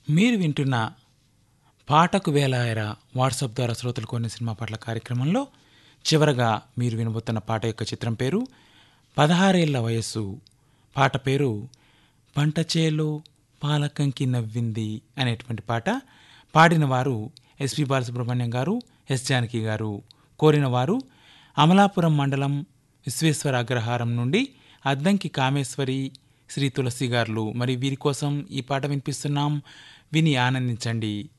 మీరు వింటున్న పాటకు వేలాయర వాట్సాప్ ద్వారా శ్రోతలు కొన్ని సినిమా పాటల కార్యక్రమంలో చివరగా మీరు వినబోతున్న పాట యొక్క చిత్రం పేరు పదహారేళ్ల వయస్సు పాట పేరు పంట చేలో పాలకంకి నవ్వింది అనేటువంటి పాట పాడిన వారు ఎస్పి బాలసుబ్రహ్మణ్యం గారు ఎస్ జానకి గారు కోరిన వారు అమలాపురం మండలం విశ్వేశ్వర అగ్రహారం నుండి అద్దంకి కామేశ్వరి శ్రీ తులసి గారులు మరి వీరి కోసం ఈ పాట వినిపిస్తున్నాం విని ఆనందించండి